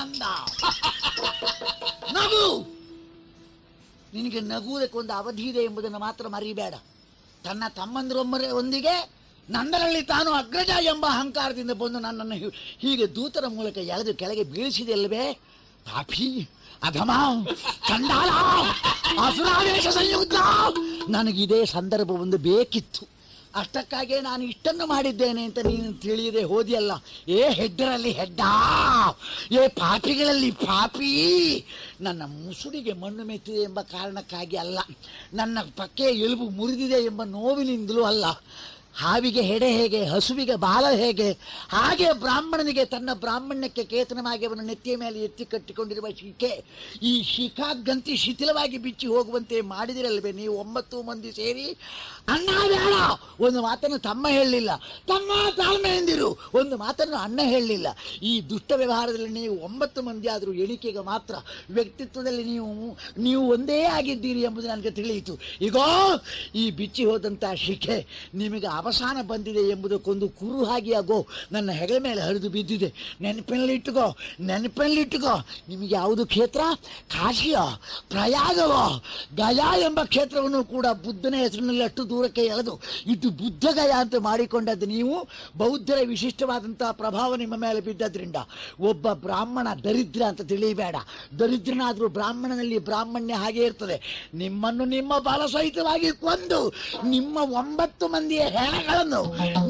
ಆನಂದ ನಗು ನಿನಗೆ ನಗುವುದಕ್ಕೆ ಒಂದು ಅವಧಿ ಇದೆ ಎಂಬುದನ್ನು ಮಾತ್ರ ಮರಿಬೇಡ ತನ್ನ ತಮ್ಮಂದಿರೊಮ್ಮರ ಒಂದಿಗೆ ನಂದರಲ್ಲಿ ತಾನು ಅಗ್ರಜ ಎಂಬ ಅಹಂಕಾರದಿಂದ ಬಂದು ನನ್ನನ್ನು ಹೀ- ಹೀಗೆ ದೂತರ ಮೂಲಕ ಎಳೆದು ಕೆಳಗೆ ಬೀಳಿಸಿದೆಯಲ್ವೇ ಪಾಪಿ ಅಧಮ ಚಂಡಾಲ ಅಸುರಾವೇಶ ಸಂಯುಕ್ತ ನನಗಿದೇ ಸಂದರ್ಭ ಒಂದು ಬೇಕಿತ್ತು ಅಷ್ಟಕ್ಕಾಗೆ ನಾನು ಇಷ್ಟನ್ನು ಮಾಡಿದ್ದೇನೆ ಅಂತ ನೀನು ತಿಳಿಯದೆ ಹೋದಿಯಲ್ಲ ಏ ಹೆಡ್ಡರಲ್ಲಿ ಹೆಡ್ಡ ಏ ಪಾಪಿಗಳಲ್ಲಿ ಪಾಪಿ ನನ್ನ ಮುಸುಡಿಗೆ ಮಣ್ಣು ಮೆತ್ತಿದೆ ಎಂಬ ಕಾರಣಕ್ಕಾಗಿ ಅಲ್ಲ ನನ್ನ ಪಕ್ಕೆ ಎಲುಬು ಮುರಿದಿದೆ ಎಂಬ ನೋವಿನಿಂದಲೂ ಅಲ್ಲ ಹಾವಿಗೆ ಹೆಡೆ ಹೇಗೆ ಹಸುವಿಗೆ ಬಾಲ ಹೇಗೆ ಹಾಗೆ ಬ್ರಾಹ್ಮಣನಿಗೆ ತನ್ನ ಬ್ರಾಹ್ಮಣ್ಯಕ್ಕೆ ಕೇತನವಾಗಿ ಅವನ ನೆತ್ತಿಯ ಮೇಲೆ ಎತ್ತಿ ಕಟ್ಟಿಕೊಂಡಿರುವ ಶಿಖೆ ಈ ಶಿಖಾಗಂತಿ ಶಿಥಿಲವಾಗಿ ಬಿಚ್ಚಿ ಹೋಗುವಂತೆ ಮಾಡಿದಿರಲ್ವೇ ನೀವು ಒಂಬತ್ತು ಮಂದಿ ಸೇರಿ ಅಣ್ಣ ಬೇಡ ಒಂದು ಮಾತನ್ನು ತಮ್ಮ ಹೇಳಲಿಲ್ಲ ತಮ್ಮ ತಾಳ್ಮೆಯಿಂದಿರು ಒಂದು ಮಾತನ್ನು ಅಣ್ಣ ಹೇಳಲಿಲ್ಲ ಈ ದುಷ್ಟ ವ್ಯವಹಾರದಲ್ಲಿ ನೀವು ಒಂಬತ್ತು ಮಂದಿ ಆದರೂ ಎಣಿಕೆಗೆ ಮಾತ್ರ ವ್ಯಕ್ತಿತ್ವದಲ್ಲಿ ನೀವು ನೀವು ಒಂದೇ ಆಗಿದ್ದೀರಿ ಎಂಬುದು ನನಗೆ ತಿಳಿಯಿತು ಈಗೋ ಈ ಬಿಚ್ಚಿ ಹೋದಂಥ ಶಿಖೆ ನಿಮಗೆ ಅವಸಾನ ಬಂದಿದೆ ಎಂಬುದಕ್ಕೊಂದು ಕುರು ಹಾಗೆ ಆಗೋ ನನ್ನ ಹೆಗಲ ಮೇಲೆ ಹರಿದು ಬಿದ್ದಿದೆ ನೆನಪಿನಲ್ಲಿಟ್ಟುಕೋ ನೆನಪಿನಲ್ಲಿಟ್ಟುಕೋ ನಿಮಗೆ ಯಾವುದು ಕ್ಷೇತ್ರ ಕಾಶಿಯೋ ಪ್ರಯಾಗವೋ ಗಯಾ ಎಂಬ ಕ್ಷೇತ್ರವನ್ನು ಕೂಡ ಬುದ್ಧನ ಹೆಸರಿನಲ್ಲಿ ಅಷ್ಟು ದೂರಕ್ಕೆ ಎಳೆದು ಇದು ಬುದ್ಧ ಗಯ ಅಂತ ಮಾಡಿಕೊಂಡದ್ದು ನೀವು ಬೌದ್ಧರ ವಿಶಿಷ್ಟವಾದಂತಹ ಪ್ರಭಾವ ನಿಮ್ಮ ಮೇಲೆ ಬಿದ್ದದ್ರಿಂದ ಒಬ್ಬ ಬ್ರಾಹ್ಮಣ ದರಿದ್ರ ಅಂತ ತಿಳಿಯಬೇಡ ದರಿದ್ರನಾದರೂ ಬ್ರಾಹ್ಮಣನಲ್ಲಿ ಬ್ರಾಹ್ಮಣ್ಯ ಹಾಗೆ ಇರ್ತದೆ ನಿಮ್ಮನ್ನು ನಿಮ್ಮ ಬಲ ಸಹಿತವಾಗಿ ಕೊಂದು ನಿಮ್ಮ ಒಂಬತ್ತು ಮಂದಿಯ ಹೆಣಗಳನ್ನು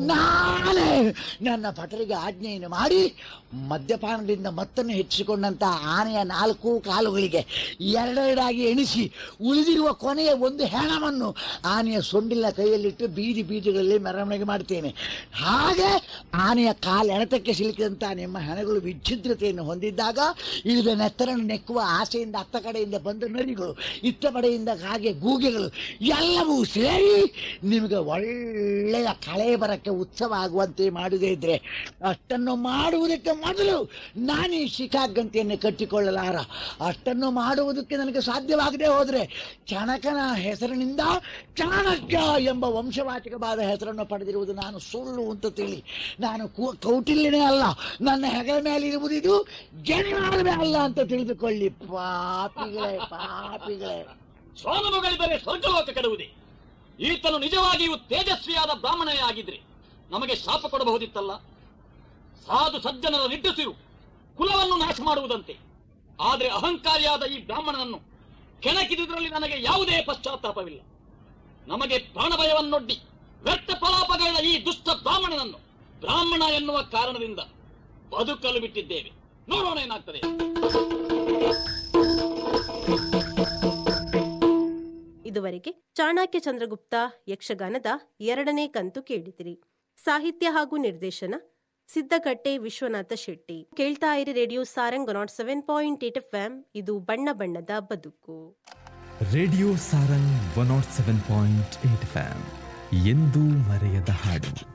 ನಾನೇ ನನ್ನ ಭಟರಿಗೆ ಆಜ್ಞೆಯನ್ನು ಮಾಡಿ ಮದ್ಯಪಾನದಿಂದ ಮತ್ತನ್ನು ಹೆಚ್ಚಿಸಿಕೊಂಡಂತ ಆನೆಯ ನಾಲ್ಕು ಕಾಲುಗಳಿಗೆ ಎರಡೆರಡಾಗಿ ಎಣಿಸಿ ಉಳಿದಿರುವ ಕೊನೆಯ ಒಂದು ಹೆಣವನ್ನು ಆನೆಯ ಸೊಂಡಿಲ ಕೈಯಲ್ಲಿಟ್ಟು ಬೀದಿ ಬೀದಿಗಳಲ್ಲಿ ಮೆರವಣಿಗೆ ಮಾಡ್ತೇನೆ ಹಾಗೆ ಆನೆಯ ಕಾಲು ಎಣತಕ್ಕೆ ಸಿಲುಕಿದಂಥ ನಿಮ್ಮ ಹೆಣಗಳು ವಿಚ್ಛಿದ್ರತೆಯನ್ನು ಹೊಂದಿದ್ದಾಗ ಇಳಿದ ನೆತ್ತರನ್ನು ನೆಕ್ಕುವ ಆಸೆಯಿಂದ ಅತ್ತ ಕಡೆಯಿಂದ ಬಂದ ನರಿಗಳು ಇತ್ತ ಕಡೆಯಿಂದ ಹಾಗೆ ಗೂಗೆಗಳು ಎಲ್ಲವೂ ಸೇರಿ ನಿಮಗೆ ಒಳ್ಳೆಯ ಕಳೆ ಬರಕ್ಕೆ ಉತ್ಸವ ಆಗುವಂತೆ ಮಾಡುವುದೇ ಇದ್ರೆ ಅಷ್ಟನ್ನು ಮಾಡುವುದಕ್ಕೆ ಮೊದಲು ನಾನು ಈ ಶಿಖಾಗಂತಿಯನ್ನು ಕಟ್ಟಿಕೊಳ್ಳಲಾರ ಅಷ್ಟನ್ನು ಮಾಡುವುದಕ್ಕೆ ನನಗೆ ಸಾಧ್ಯವಾಗದೆ ಹೋದರೆ ಚಣಕನ ಹೆಸರಿನಿಂದ ಚಾಣಕ್ಯ ಎಂಬ ವಂಶವಾಚಕವಾದ ಹೆಸರನ್ನು ಪಡೆದಿರುವುದು ನಾನು ಸುಳ್ಳು ಅಂತ ತಿಳಿ ನಾನು ಕು- ಕೌಟಿಲ್ಯನೇ ಅಲ್ಲ ನನ್ನ ಹೆಗಲ ಮೇಲೆ ಇರುವುದು ಇದು ಜನಿವಾರವೇ ಅಲ್ಲ ಅಂತ ತಿಳಿದುಕೊಳ್ಳಿ ಪಾಪಿಗಳೇ ಪಾಪಿಗಳೇ ಸ್ವಾನುಭವಗಳಿದ್ದರೆ ಸ್ವರ್ಗಲೋಕ ಕೆಡುವುದೇ ಈತನು ನಿಜವಾಗಿಯೂ ತೇಜಸ್ವಿಯಾದ ಬ್ರಾಹ್ಮಣನೇ ಆಗಿದ್ರೆ ನಮಗೆ ಶಾಪ ಕೊಡಬಹುದಿತ್ತಲ್ಲ ಸಾಧು ಸಜ್ಜನರ ನಿಟ್ಟುಸಿರು ಕುಲವನ್ನು ನಾಶ ಮಾಡುವುದಂತೆ ಆದರೆ ಅಹಂಕಾರಿಯಾದ ಈ ಬ್ರಾಹ್ಮಣನನ್ನು ಕೆಣಕಿದುದರಲ್ಲಿ ನನಗೆ ಯಾವುದೇ ಪಶ್ಚಾತ್ತಾಪವಿಲ್ಲ ನಮಗೆ ಪ್ರಾಣಭಯವನ್ನೊಡ್ಡಿ ವ್ಯರ್ಥ ಪ್ರಲಾಪಗಳ ಈ ದುಷ್ಟ ಬ್ರಾಹ್ಮಣನನ್ನು ಬ್ರಾಹ್ಮಣ ಎನ್ನುವ ಕಾರಣದಿಂದ ಬದುಕಲು ಬಿಟ್ಟಿದ್ದೇವೆ ನೋಡೋಣ ಏನಾಗ್ತದೆ ಇದುವರೆಗೆ ಚಾಣಕ್ಯ ಚಂದ್ರಗುಪ್ತ ಯಕ್ಷಗಾನದ ಎರಡನೇ ಕಂತು ಕೇಳಿದಿರಿ ಸಾಹಿತ್ಯ ಹಾಗೂ ನಿರ್ದೇಶನ ಸಿದ್ದಗಟ್ಟೆ ವಿಶ್ವನಾಥ ಶೆಟ್ಟಿ ಕೇಳ್ತಾ ಇರಿ radio Sarang nought seven point eight F ಇದು ಬಣ್ಣ ಬಣ್ಣದ ಬದುಕು radio Sarang one nought seven point eight FM ಎಂದೂ ಮರೆಯದ ಹಾಡು